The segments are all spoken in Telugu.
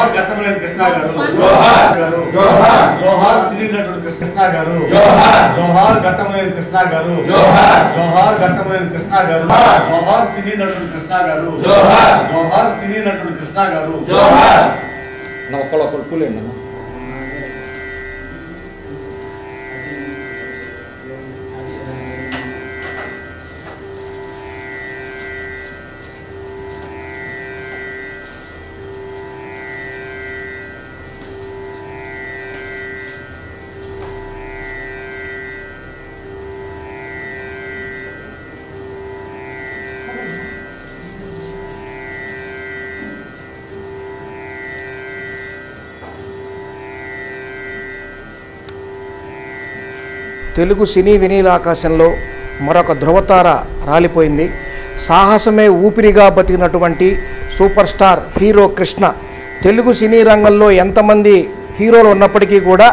జోహార్ ఘట్టమనేని కృష్ణ గారు జోహార్. గారు జోహార్. జోహార్ సినీ నటుడు కృష్ణ గారు జోహార్. జోహార్ ఘట్టమనేని కృష్ణ గారు జోహార్. జోహార్ ఘట్టమనేని కృష్ణ గారు జోహార్. జోహార్ సినీ నటుడు కృష్ణ గారు జోహార్. జోహార్ సినీ నటుడు కృష్ణ గారు జోహార్ నా ఒక్కళ్ళు ఒక్కళ్ళు పూలేండి అన్న తెలుగు సినీ వినీలాకాశంలో మరొక ధృవతార రాలిపోయింది సాహసమే ఊపిరిగా బతికినటువంటి super star hero Krishna Telugu సినీ రంగంలో ఎంతమంది హీరోలు ఉన్నప్పటికీ కూడా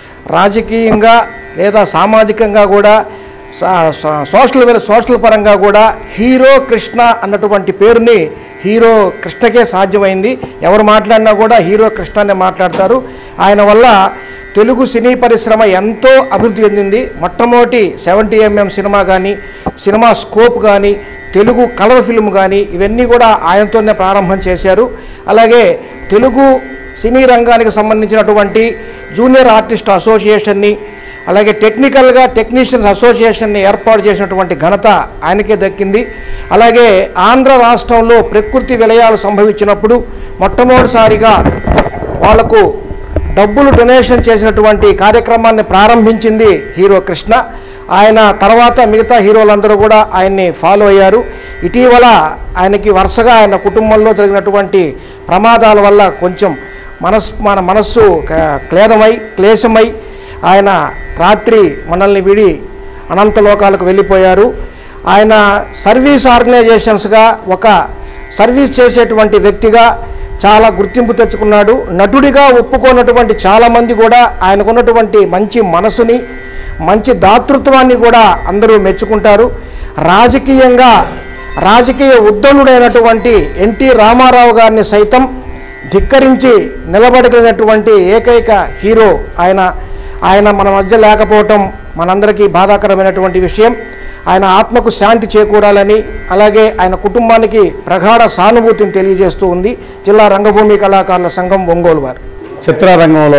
రాజకీయంగా లేదా సామాజికంగా కూడా సా- సా- సోషల్ వెల్- సోషల్ పరంగా కూడా హీరో కృష్ణ అన్నటువంటి పేరుని హీరో కృష్ణకే సాధ్యమైంది ఎవరు మాట్లాడినా కూడా హీరో కృష్ణనే మాట్లాడతారు ఆయన వల్ల తెలుగు సినీ పరిశ్రమ ఎంతో అభివృద్ధి చెందింది మొట్టమొదటి సెవెంటీ ఎంఎం సినిమా కానీ సినిమా స్కోప్ కానీ తెలుగు కలర్ ఫిల్మ్ కానీ ఇవన్నీ కూడా ఆయనతోనే ప్రారంభం చేశారు అలాగే తెలుగు సినీ రంగానికి సంబంధించినటువంటి జూనియర్ ఆర్టిస్ట్ అసోసియేషన్ని అలాగే టెక్నికల్గా టెక్నీషియన్స్ అసోసియేషన్ని ఏర్పాటు చేసినటువంటి ఘనత ఆయనకే దక్కింది అలాగే ఆంధ్ర రాష్ట్రంలో ప్రకృతి విలయాలు సంభవించినప్పుడు మొట్టమొదటిసారిగా వాళ్లకు డబ్బులు డొనేషన్ చేసినటువంటి కార్యక్రమాన్ని ప్రారంభించింది హీరో కృష్ణ ఆయన తర్వాత మిగతా హీరోలందరూ కూడా ఆయన్ని ఫాలో అయ్యారు ఇటీవల ఆయనకి వరుసగా ఆయన కుటుంబంలో జరిగినటువంటి ప్రమాదాల వల్ల కొంచెం మనస్ మన మనస్సు క- క్లేదమై క్లేశమై ఆయన రాత్రి మనల్ని విడి అనంత లోకాలకు వెళ్ళిపోయారు ఆయన సర్వీస్ ఆర్గనైజేషన్స్గా ఒక సర్వీస్ చేసేటువంటి వ్యక్తిగా చాలా గుర్తింపు తెచ్చుకున్నాడు నటుడిగా ఒప్పుకోనటువంటి చాలామంది కూడా ఆయనకున్నటువంటి మంచి మనసుని మంచి దాతృత్వాన్ని కూడా అందరూ మెచ్చుకుంటారు రాజకీయంగా రాజకీయ ఉద్దనుడైనటువంటి ఎన్టీ రామారావు గారిని సైతం ధిక్కరించి నిలబడగలిగినటువంటి ఏకైక హీరో ఆయన ఆయన మన మధ్య లేకపోవటం మనందరికీ బాధాకరమైనటువంటి విషయం ఆయన ఆత్మకు శాంతి చేకూరాలని అలాగే ఆయన కుటుంబానికి ప్రగాఢ సానుభూతిని తెలియజేస్తూ ఉంది జిల్లా రంగభూమి కళాకారుల సంఘం ఒంగోలు వారు చిత్రరంగంలో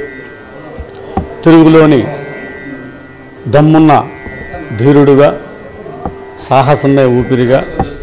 తెలుగులోని దమ్మున్న ధీరుడుగా సాహసమే ఊపిరిగా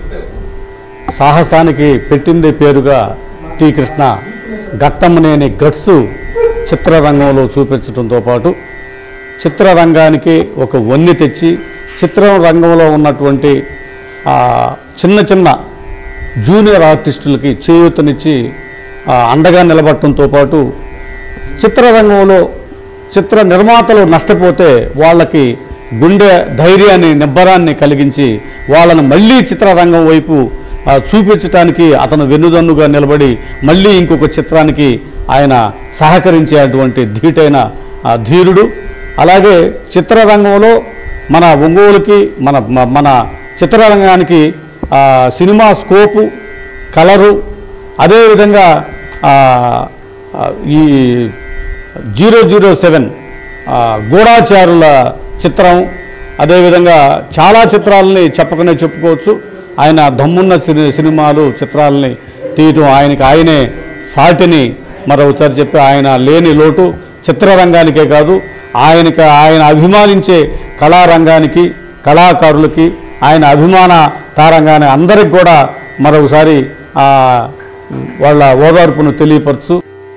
సాహసానికి పెట్టింది పేరుగా టి కృష్ణ ఘట్టమనేని గట్సు చిత్రరంగంలో చూపించడంతో పాటు చిత్రరంగానికి ఒక వన్నె తెచ్చి చిత్రం రంగంలో ఉన్నటువంటి ఆ, చిన్న చిన్న జూనియర్ ఆర్టిస్టులకి చేయూతనిచ్చి ఆ, అండగా నిలబడటంతో పాటు చిత్రరంగంలో చిత్ర నిర్మాతలు నష్టపోతే వాళ్ళకి గుండె ధైర్యాన్ని నిబ్బరాన్ని కలిగించి వాళ్ళని మళ్ళీ చిత్రరంగం వైపు ఆ, చూపించటానికి అతను వెన్నుదన్నుగా నిలబడి మళ్ళీ ఇంకొక చిత్రానికి ఆయన సహకరించేటువంటి ధీటైన ఆ, ధీరుడు అలాగే చిత్రరంగంలో మన ఒంగోలుకి మన మ- మన చిత్రరంగానికి ఆ, సినిమా స్కోపు కలరు అదేవిధంగా ఆ, ఆ, ఈ జీరో జీరో సెవెన్ గూఢాచారుల చిత్రం అదేవిధంగా చాలా చిత్రాలని చెప్పకనే చెప్పుకోవచ్చు ఆయన దమ్మున్న సిని సినిమాలు చిత్రాలని తీయటం ఆయనకి ఆయనే సాటిని మరొకసారి చెప్పి ఆయన లేని లోటు చిత్రరంగానికే కాదు ఆయనకి ఆయన అభిమానించే కళారంగానికి కళాకారులకి ఆయన అభిమాన తారంగానే అందరికి కూడా మరొకసారి ఆ, వాళ్ళ ఓదార్పును తెలియపరచు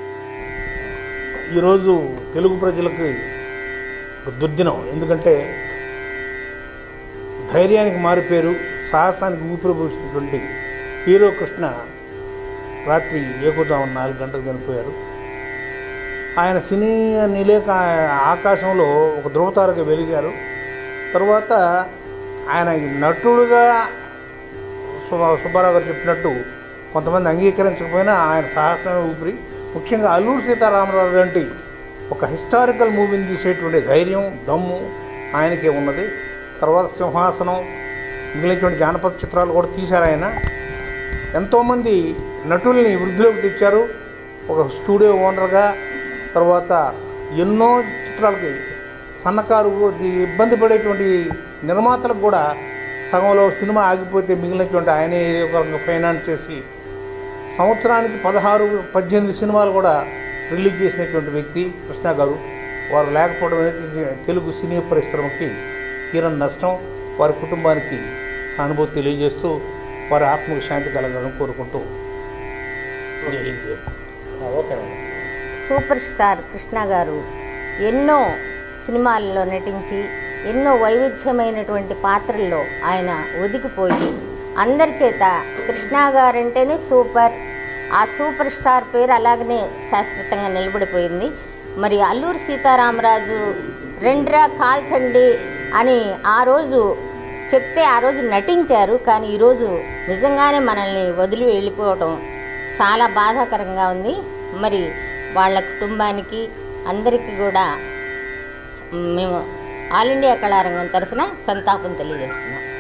ఈరోజు తెలుగు ప్రజలకు ఒక దుర్దినం ఎందుకంటే ధైర్యానికి మారిపేరు సాహసానికి ఊపిరి పోసినటువంటి హీరో కృష్ణ రాత్రి ఏకుదాం నాలుగు గంటలకు చనిపోయారు ఆయన సినీ నిలేక ఆకాశంలో ఒక ధ్రువతారగా వెలిగారు తర్వాత ఆయన ఈ నటుడుగా సుబ్బా- సుబ్బారావు గారు చెప్పినట్టు కొంతమంది అంగీకరించకపోయినా ఆయన సాహసమే ఊపిరి ముఖ్యంగా అల్లూరు సీతారామరాజు లాంటి ఒక హిస్టారికల్ మూవీని తీసేటువంటి ధైర్యం దమ్ము ఆయనకే ఉన్నది తర్వాత సింహాసనం మిగిలినటువంటి జానపద చిత్రాలు కూడా తీశారు ఆయన ఎంతోమంది నటుల్ని వృద్ధిలోకి తెచ్చారు ఒక స్టూడియో ఓనర్గా తర్వాత ఎన్నో చిత్రాలకి సన్నకారు ది- ఇబ్బంది పడేటువంటి నిర్మాతలకు కూడా సగంలో సినిమా ఆగిపోతే మిగిలినటువంటి ఆయనే ఏదో ఒక రకంగా ఫైనాన్స్ చేసి సంవత్సరానికి పదహారు పద్దెనిమిది సినిమాలు కూడా రిలీజ్ చేసినటువంటి వ్యక్తి కృష్ణ గారు వారు లేకపోవడం అనేది తెలుగు సినీ పరిశ్రమకి తీరని నష్టం వారి కుటుంబానికి సానుభూతి తెలియజేస్తూ వారి ఆత్మకు శాంతి కలగాలని కోరుకుంటూ జై హింద్ జై Bharat. Okay madam super star Krishna గారు ఎన్నో సినిమాల్లో నటించి ఎన్నో వైవిధ్యమైనటువంటి పాత్రల్లో ఆయన ఒదిగిపోయి అందరి చేత కృష్ణ గారంటేనే సూపర్ ఆ సూపర్ స్టార్ పేరు అలాగనే శాశ్వతంగా నిలబడిపోయింది మరి అల్లూరి సీతారామరాజు రెండ్రా కాల్చండి అని ఆ రోజు చెప్తే ఆ రోజు నటించారు కానీ ఈరోజు నిజంగానే మనల్ని వదిలి వెళ్ళిపోవటం చాలా బాధాకరంగా ఉంది మరి వాళ్ళ కుటుంబానికి అందరికీ కూడా మేము ఆల్ ఇండియా కళారంగం తరఫున సంతాపం తెలియజేస్తున్నాం